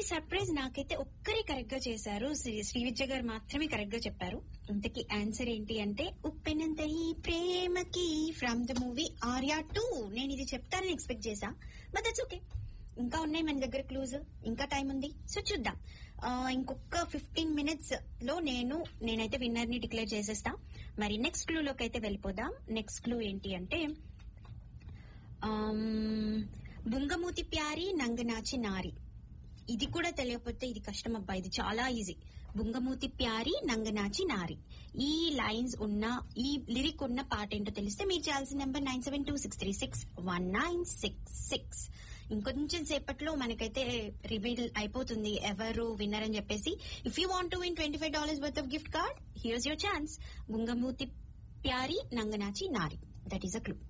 surprise నాకైతే ఒక్కరే correct గా చేశారు శ్రీ- శ్రీ విద్య గారు మాత్రమే కరెక్ట్ గా చెప్పారు ఇంతకీ ఆన్సర్ ఏంటి అంటే ఉప్పెనంత ఈ ప్రేమకి from the movie Arya two నేను ఇది చెప్తానని ఎక్స్పెక్ట్ చేశా బట్ దట్స్ ఓకే ఇంకా ఉన్నాయి మన దగ్గర క్లూజ్ ఇంకా టైం ఉంది సో చూద్దాం ఆ, ఇంకొక ఫిఫ్టీన్ మినిట్స్ లో నేను నేనైతే విన్నర్ ని డిక్లేర్ చేసేస్తా మరి నెక్స్ట్ క్లూ లోకి అయితే వెళ్ళిపోదాం నెక్స్ట్ క్లూ ఏంటి అంటే ఆమ్, బుంగమూతి ప్యారి నంగనాచి నారి ఇది కూడా తెలియకపోతే ఇది కష్టం అబ్బా ఇది చాలా ఈజీ బుంగమూతి ప్యారి నంగనాచి నారి ఈ లైన్స్ ఉన్న ఈ లిరిక్ ఉన్న పాట ఏంటో తెలిస్తే మీరు చేయాల్సిన number nine seven two six three six one nine six six ఇంకొంచెం సేపట్లో మనకైతే రివీల్ అయిపోతుంది ఎవరు విన్నర్ అని చెప్పేసి if you want to win twenty five dollars worth of gift card here's your chance బుంగమూతి ప్యారి నంగనాచి నారి దట్ ఈస్ అ క్లూ